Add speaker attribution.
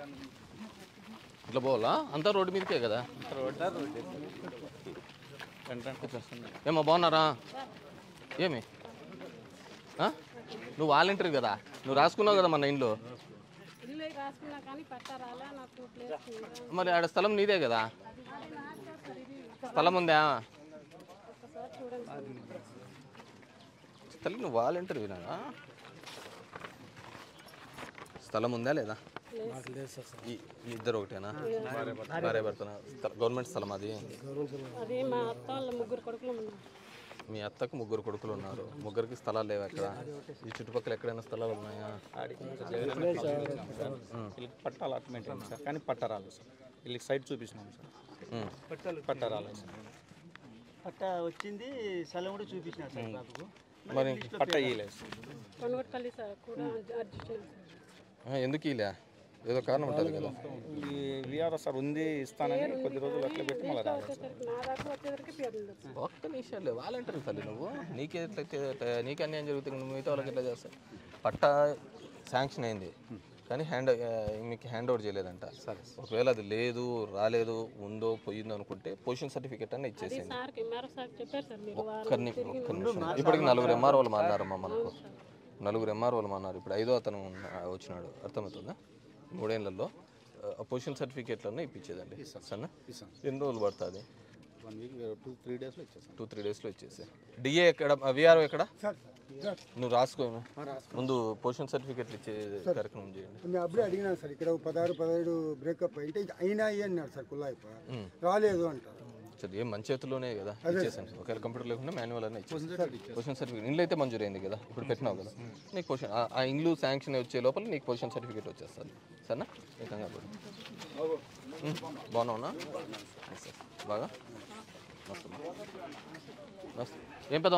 Speaker 1: ఇట్లా పోవాలా అంతా రోడ్డు మీదకే కదా
Speaker 2: రోడ్డా రోడ్డు కంటే
Speaker 1: ఏమో బాగున్నారా ఏమి ఆ? నువ్వు వాలంటీర్ కదా నువ్వు రాసుకున్నావు కదా మన ఇంట్లో
Speaker 3: ఇల్లు రాసుకున్నా కానీ పట్టారాలే నాకు ప్లేస్ ఉంది.
Speaker 1: మరి ఆడ స్థలం నీదే కదా
Speaker 3: అది నాది కాదు సార్ ఇది
Speaker 1: స్థలం ఉందా
Speaker 3: ఒక్కసారి చూడండి సార్.
Speaker 1: స్థలం నువ్వు వాలంటీర్ వినా స్థలం ఉందా లేదా ఈ ఈ ఇద్దరు ఒకటేనా భార్య భర్తన గవర్నమెంట్ స్థలం అది
Speaker 3: అది మా అత్త వాళ్ళ ముగ్గురు కొడుకులు ఉన్నారు
Speaker 1: మీ అత్తకు ముగ్గురు కొడుకులు ఉన్నారు ముగ్గురికి స్థలాలు లేవు అక్కడ ఈ చుట్టుపక్కల ఎక్కడైనా స్థలాలు ఉన్నాయా
Speaker 2: వీళ్ళకి పట్టా అలాట్మెంట్ అయింది సార్ కానీ పట్ట రాలేదు సార్ వీళ్ళకి సైట్ చూపిస్తున్నాం సార్
Speaker 1: ఉమ్.
Speaker 2: పట్ట రాలేదు సార్
Speaker 4: పట్ట వచ్చింది స్థలం కూడా చూపించినారు సార్ బాబుకు
Speaker 1: మరి
Speaker 2: పట్ట ఇయ్యలేదు సార్
Speaker 3: కొనుగోట్పల్లి సార్ కూడా అర్జీ ఇచ్చినాం సార్
Speaker 1: ఆ, ఎందుకు ఇలా ఏదో కారణం ఉంటుంది కదా
Speaker 2: ఈ విఆర్ సార్ ఉంది ఇస్తానని కొద్ది రోజులు అట్లా పెట్టి మళ్ళీ రాలేదు సార్
Speaker 3: వచ్చేసరికి నా దాకా వచ్చేసరికి పేరు ఉంది సార్
Speaker 1: ఒక్క నిమిషాలే వాలంటీర్ తల్లి నువ్వు నీకే ఎట్లయితే నీకే అన్యాయం జరుగుతుంది నువ్వు మిగతా వాళ్ళకి ఎట్లా చేస్తావు పట్టా శాంక్షన్ అయింది కానీ హ్యాండ్ మీకు హ్యాండ్ ఓవర్ చేయలేదంట సరే ఒకవేళ అది లేదు రాలేదు ఉందో పోయిందో అనుకుంటే పొజిషన్ సర్టిఫికేట్ అన్న ఇచ్చేసింది
Speaker 3: సార్కి మరో సార్ చెప్పారు సార్ మీరు
Speaker 1: ఒక్కరిని ఒక్క నిమిషం ఇప్పటికి నలుగురు ఎంఆర్ఓలు మారినారమ్మా మనకు నలుగురు ఎంఆర్ఓలు మారినారు ఇప్పుడు ఐదో అతను ఉన్న- వచ్చినాడు అర్థమవుతుందా మూడేళ్లలో పొజిషన్ సర్టిఫికేట్లన్నీ ఇప్పించేదండి సన్న ఎన్ని రోజులు పడుతుంది
Speaker 2: వన్ వీక్ టూ త్రీ డేస్లో ఇచ్చేసాం
Speaker 1: టూ త్రీ డేస్లో ఇచ్చేసే డిఏ ఎక్కడ విఆర్ఓ ఎక్కడ నువ్వు రాసుకో ముందు పొజిషన్ సర్టిఫికేట్లు ఇచ్చే కార్యక్రమం చేయండి
Speaker 5: మేము అప్పుడే అడిగినాను సార్ ఇక్కడ పదహారు పదిహేడు బ్రేకప్ అంటే అయినాయి అన్నాడు సార్ కుల్లాయిప రాలేదు అంటారు
Speaker 1: సరే ఏం మంచి చేతిలోనే కదా ఇచ్చేసాను ఒకవేళ కంప్యూటర్ లేకుండా మాన్యువల్ అనే ఇచ్చేసాను పొజిషన్ సర్టిఫికేట్ ఇండ్లు అయితే మంజూరు అయింది కదా ఇప్పుడు పెట్టినావు కదా నీకు పొజిషన్ ఆ- ఆ ఇండ్లు శాంక్షన్ వచ్చే లోపల నీకు పొజిషన్ సర్టిఫికేట్ వచ్చేస్తుంది సరేనా ఏకంగా బాగున్నావునా బాగా మస్తు. మస్తు. ఏం పెద్ద